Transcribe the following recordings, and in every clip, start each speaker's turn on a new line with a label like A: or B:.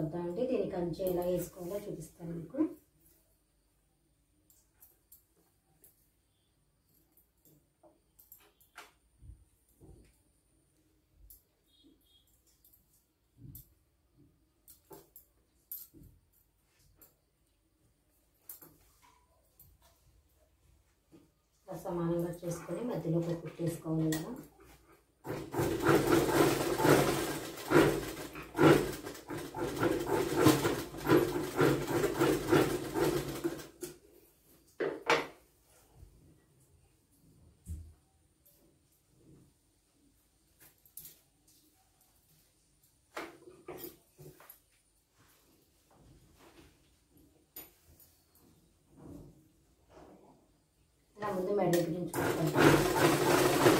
A: చూద్దామండి దీనికి అంచు ఎలా వేసుకోవాలో చూపిస్తాను మీకు ఇలా సమానంగా చేసుకొని మధ్యలో ఒక కుట్టేసుకోవాలి ఇలా ఇలా ముందు మెడ దగ్గర నుంచి కుట్టుకుంటాను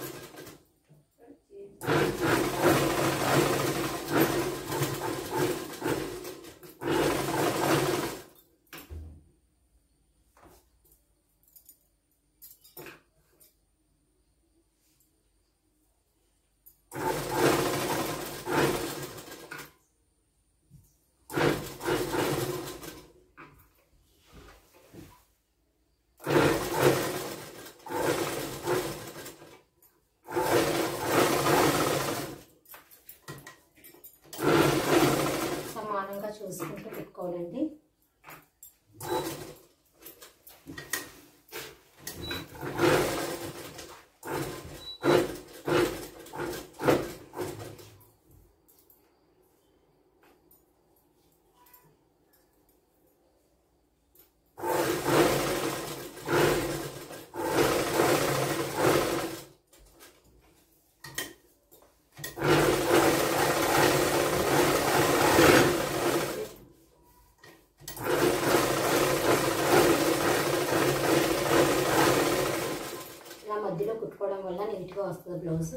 A: సమానంగా చూసుకుంటూ పెట్టుకోవాలండి ఇలా మధ్యలో కుట్టుకోవడం వల్ల నీట్గా వస్తుంది బ్లౌజ్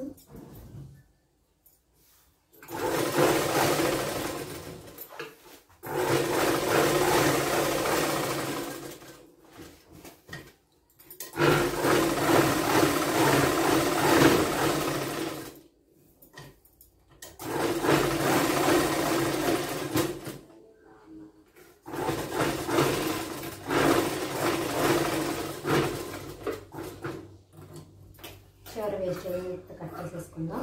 A: చివరి వేస్ట్ కట్ చేసేసుకుందాం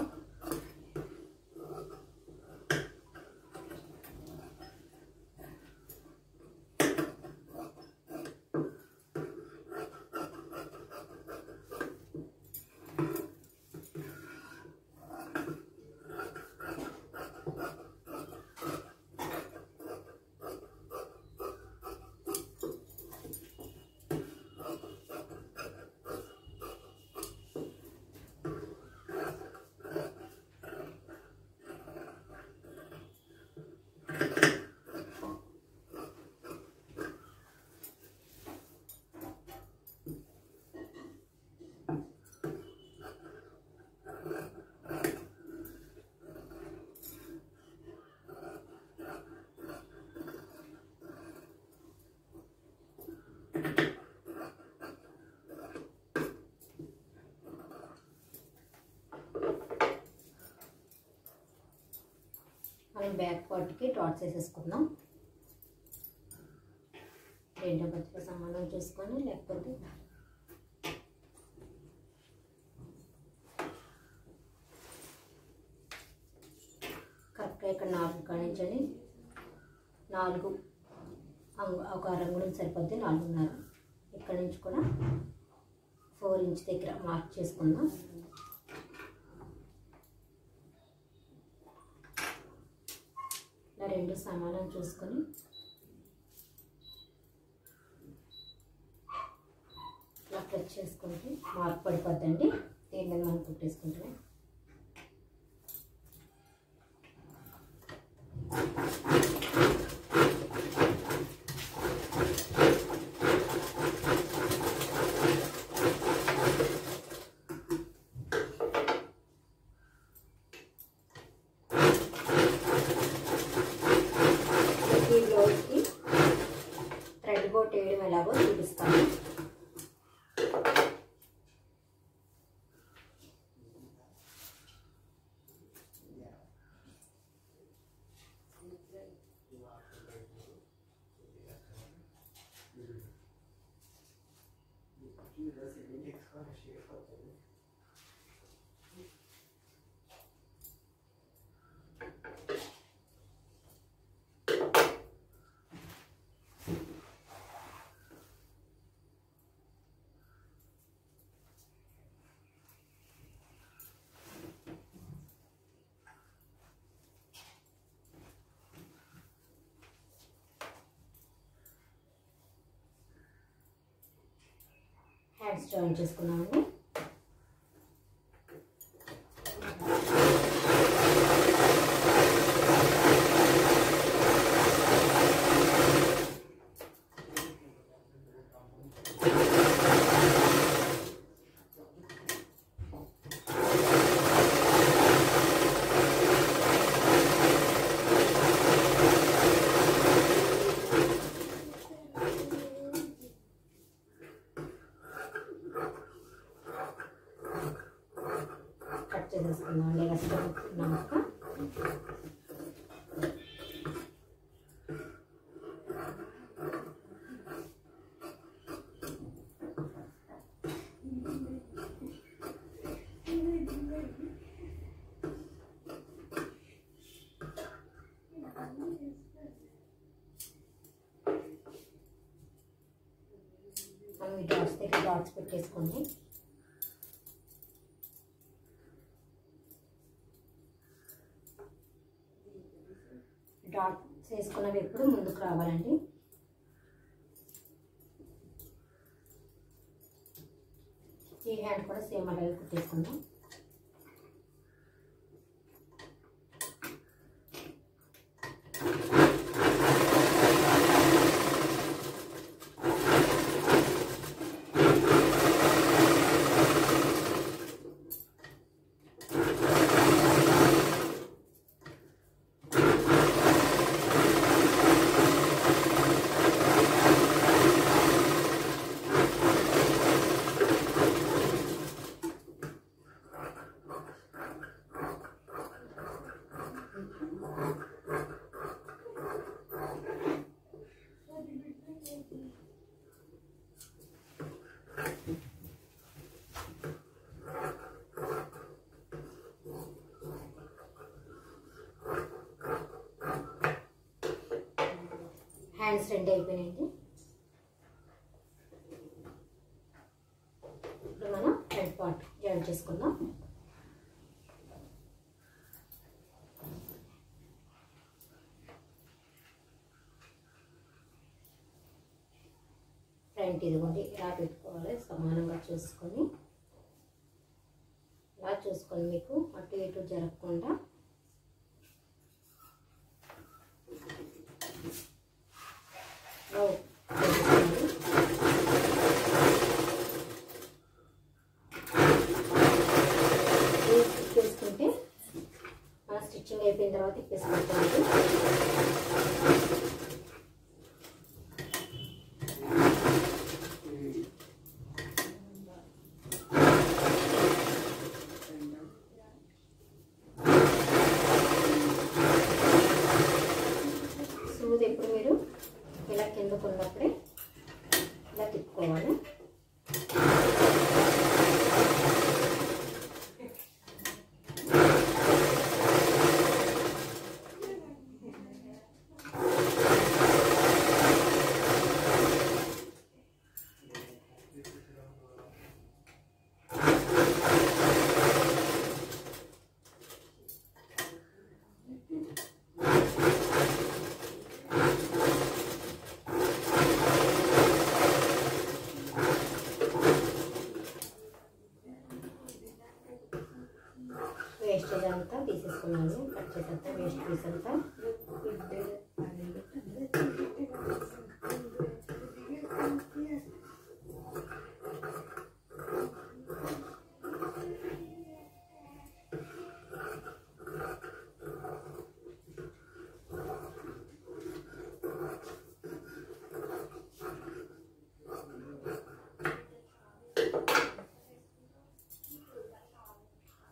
A: మనం బ్యాక్ పార్ట్కి డాట్స్ వేసేసుకుందాం రెండో పచ్చిక సమానం చూసుకొని లేకపోతే కరెక్ట్గా ఇక్కడ నాలుగు కానించండి నాలుగు అంగు ఒక రంగులు సరిపోద్ది నాలుగున్నర ఇక్కడ నుంచి కూడా ఫోర్ ఇంచ్ దగ్గర మార్క్ చేసుకుందాం ఇలా రెండు సమానం చూసుకొని ఇలా ప్రెస్ చేసుకుంటే మార్క్ పడిపోద్దండి దీని మీద మనం కుట్టేసుకుంటే ఈ బ్లౌజ్కి థ్రెడ్ బోట్ వేయడం ఎలాగో చూపిస్తాను హ్యాండ్స్ జాయిన్ చేసుకున్నామండి కట్ చేసేసుకుందాం అండి కష్టపడుతున్నాక మనం ఈ డాట్స్ దగ్గర డాట్స్ పెట్టేసుకోండి డాట్స్ వేసుకున్నవి ఎప్పుడు ముందుకు రావాలండి ఈ హ్యాండ్ కూడా సేమ్ అలాగే కుట్టేసుకుందాం హ్యాండ్స్ రెండు అయిపోయినాయండి ఇప్పుడు మనం ఫ్రంట్ పార్ట్ జాయిన్ చేసుకుందాం ఫ్రంట్ ఇదిగోండి ఇలా పెట్టుకోవాలి సమానంగా చూసుకొని ఇలా చూసుకొని మీకు అటు ఇటు జరగకుండా ఇలా పెట్టుకోండి. ఇది తిప్పేసుకుంటే మన స్టిచ్చింగ్ అయిపోయిన తర్వాత తిప్పేసుకుంటామండి సూది ఎప్పుడు మీరు ఇలా కిందకు ఉన్నప్పుడే ఇలా తిప్పుకోవాలి వేస్టేజ్ అంతా తీసేసుకున్నాను కట్ చేసేంత వేస్ట్ పీస్ అంతా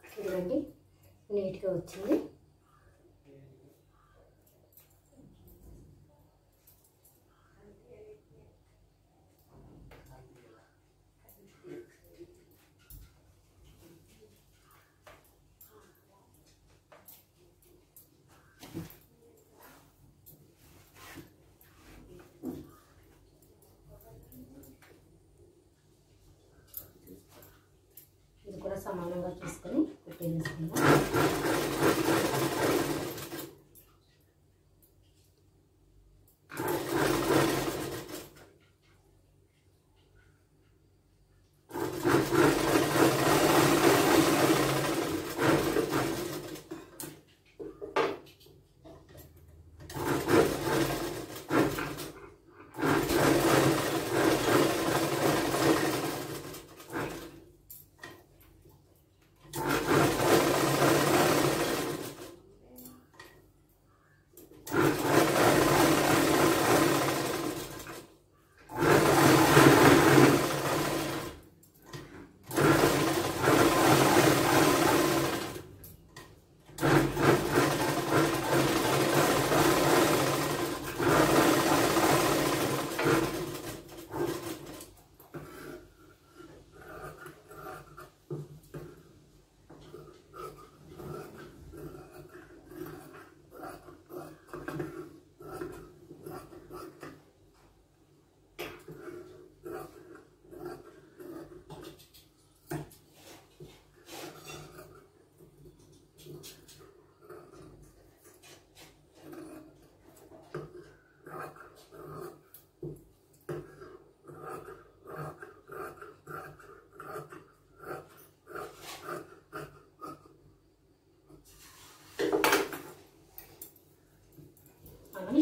A: చూడండి నీట్గా వచ్చింది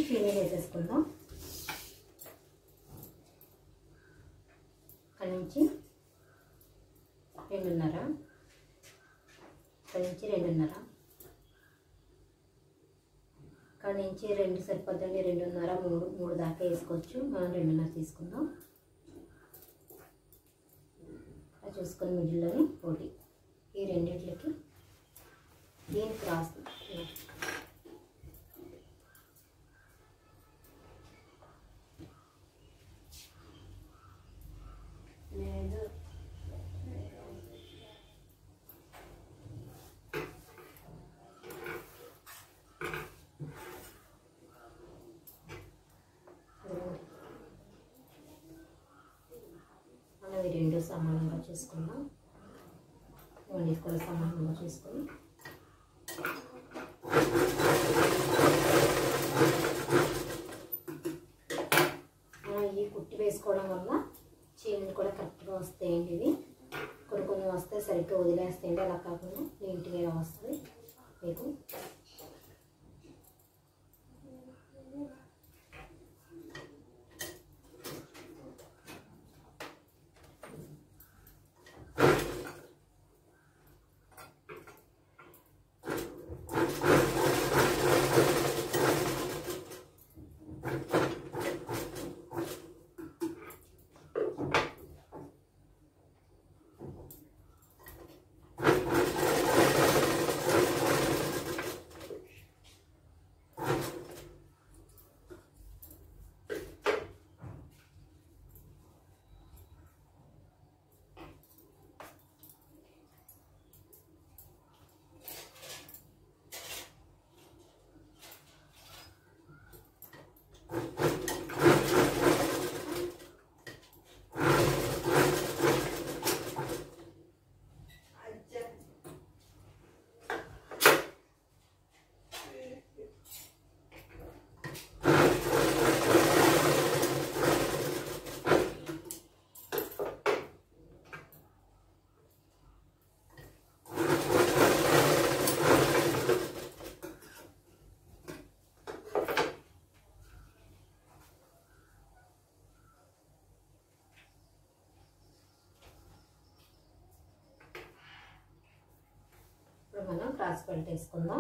A: చీనీ వేసేసుకుందాం అక్కడి నుంచి రెండున్నర అక్కడి నుంచి రెండున్నర అక్కడి నుంచి రెండు సరిపోద్దండి రెండున్నర మూడు మూడు దాకా వేసుకోవచ్చు మనం రెండున్నర తీసుకుందాం అది చూసుకొని మిడిల్లోని ఒకటి ఈ రెండిట్లకి దీనికి రాసు
B: లేదు
A: మనం ఈ రెండు సమానంగా చేసుకుందాం ఇవన్నీ కూడా సమానంగా చేసుకొని మనం ఈ కుట్టి వేసుకోవడం వల్ల చీరలు కూడా కరెక్ట్గా వస్తాయండి ఇవి కొన్ని కొన్ని వస్తే సరిగ్గా వదిలేస్తాయండి అలా కాకుండా నీట్గా ఇలా వస్తుంది మీకు
B: అచ్చా
A: ఇప్పుడు మనం క్రాస్ బెల్ట్ వేసుకుందాం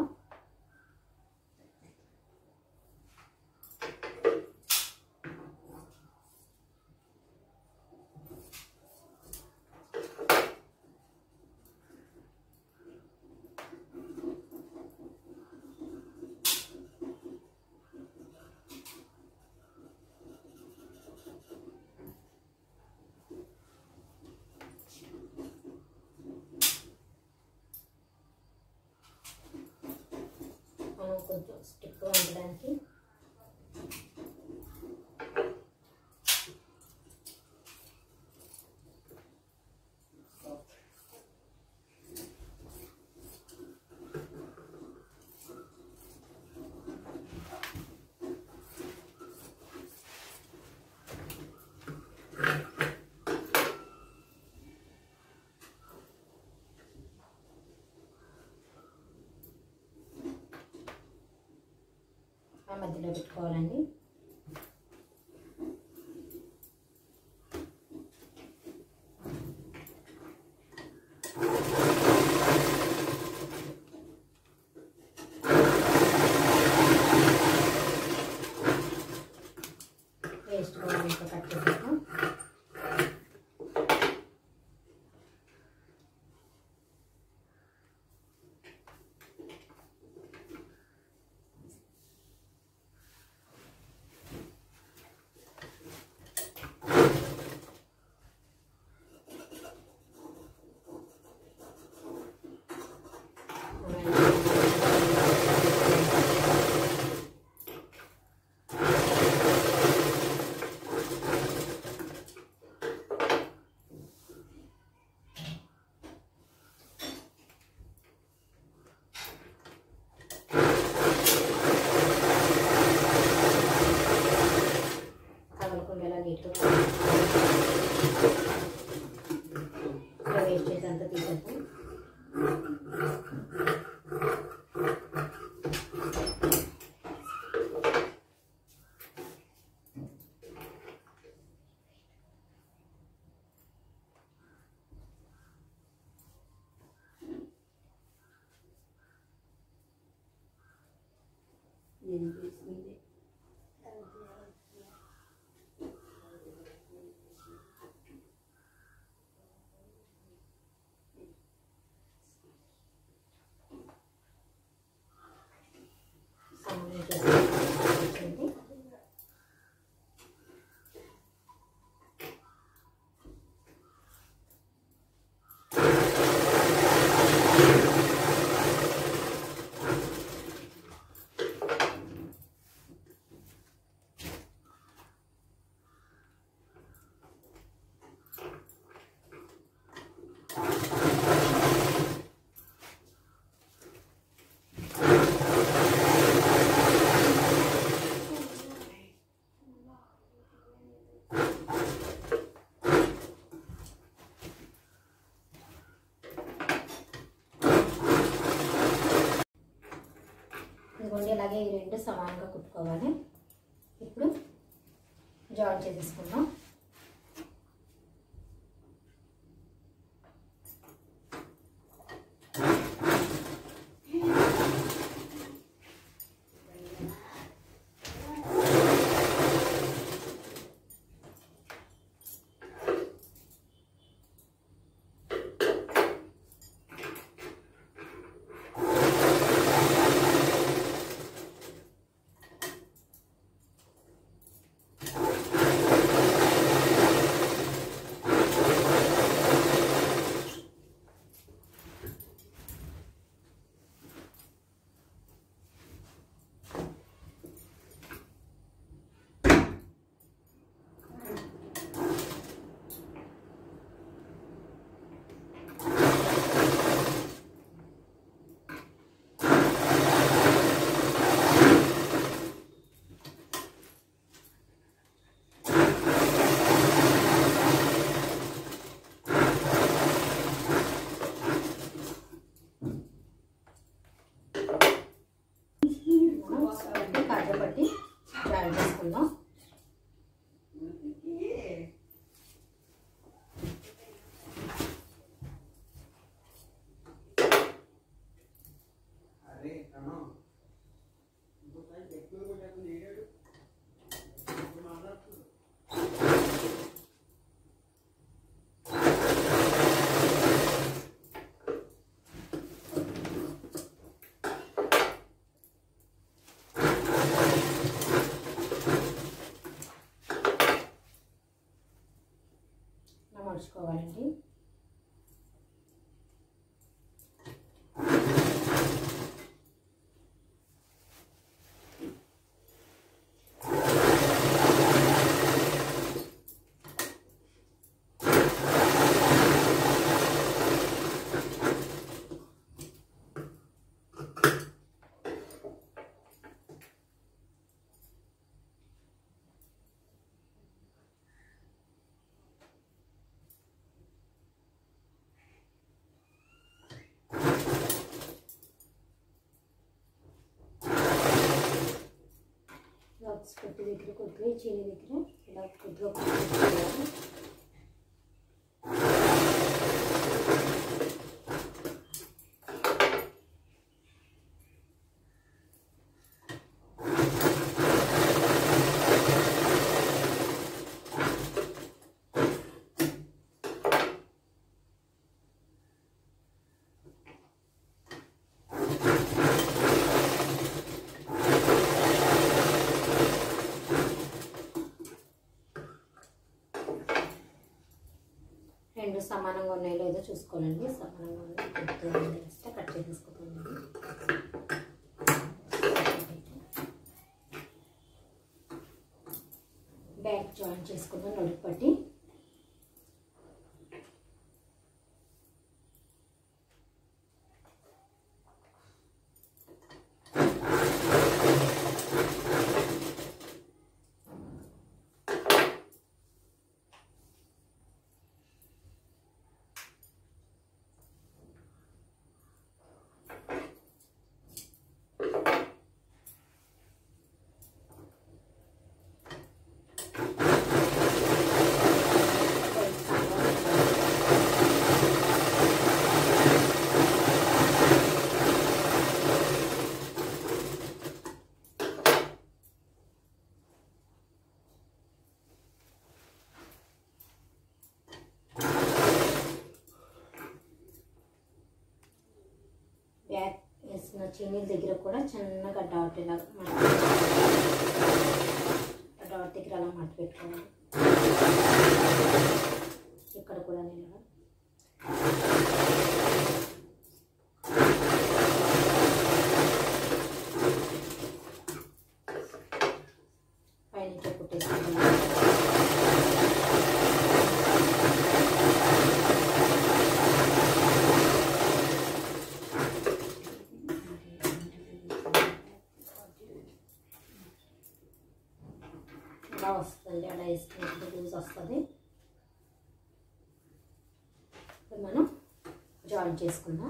A: మనం కొంచెం స్టిక్గా ఉండడానికి ఆ మధ్యలో పెట్టుకోవాలండి వేస్ట్ కూడా ఇంకా కట్ చేసేద్దాం కదలకుండా ఎలా నీట్గా వేస్ట్ చేసి అంతా తీసేద్దాం
B: వినిపిస్తుంది
A: సమానం చేసుకోవాలి ఇదిగోండి ఇలాగే ఈ రెండు సమానంగా కుట్టుకోవాలి ఇప్పుడు జాయిన్ చేసేసుకుందాం మనం కాజా పట్టి జాయిన్ చేసుకుందాం
C: అరే అన్నా ఇంకోసారి ఎక్కువ కొట్టేస్తుంది ఏడాడు ఇప్పుడు మాట్లాడుతుంది
A: ఇలా మడుచుకోవాలండి బాక్స్ కొట్టి దగ్గర కొద్దిగా చీని దగ్గర ఇలా కొద్దిగా కొట్టుకోవాలి రెండు సమానంగా ఉన్నాయో లేదో చూసుకోవాలండి సమానంగా ఉన్నాయి కొద్దిగా వేస్తే కట్ చేసేసుకోవాలి బ్యాక్ జాయిన్ చేసుకుందాం నడుపు పట్టి చీనీల దగ్గర కూడా చిన్నగా డాట్ ఇలా మడత ఆ డాట్ దగ్గర అలా మడత పెట్టుకోవాలి ఇక్కడ కూడా నేను ఇలా పైనుంచి కుట్టేసుకుంటాను ఇలా వస్తుంది అలా వేసుకున్నప్పుడు లూజ్ వస్తుంది ఇప్పుడు మనం జాయిన్ చేసుకుందాం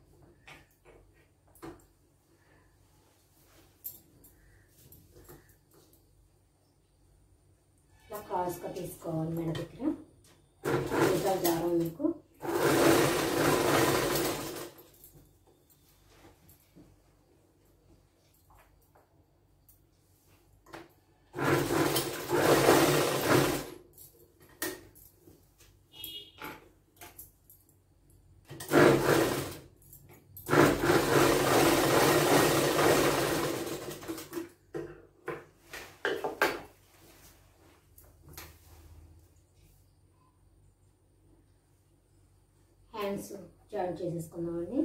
A: ఇలా క్రాస్గా తీసుకోవాలి మెడ దగ్గర ఇంకా జారం మీకు హ్యాండ్స్ జాయిన్ చేసేసుకుందామండి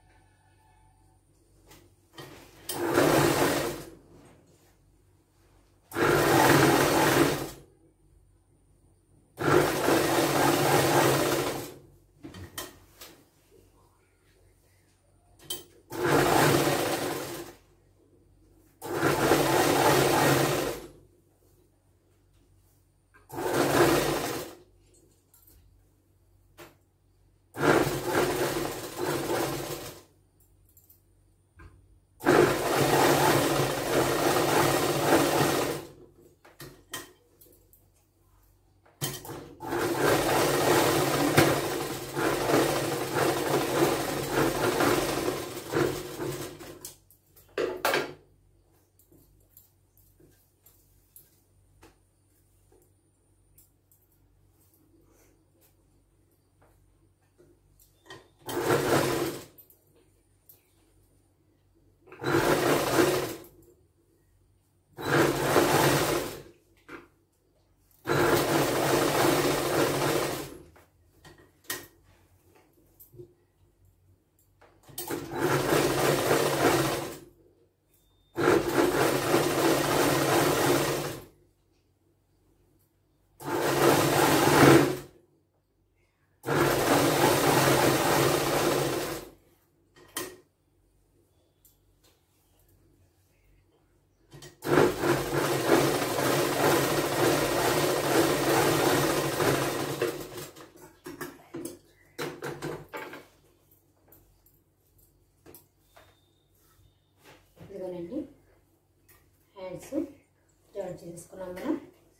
A: ఇదిగోనండి హ్యాండ్స్ జాయిన్ చేసుకున్నాం మనం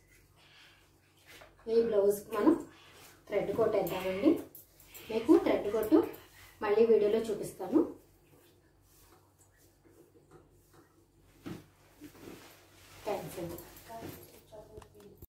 A: ఈ బ్లౌజ్కి మనం థ్రెడ్ కోట్ వేద్దామండి మీకు థ్రెడ్ కొట్టు మళ్ళీ వీడియోలో చూపిస్తాను థ్యాంక్స్ అండి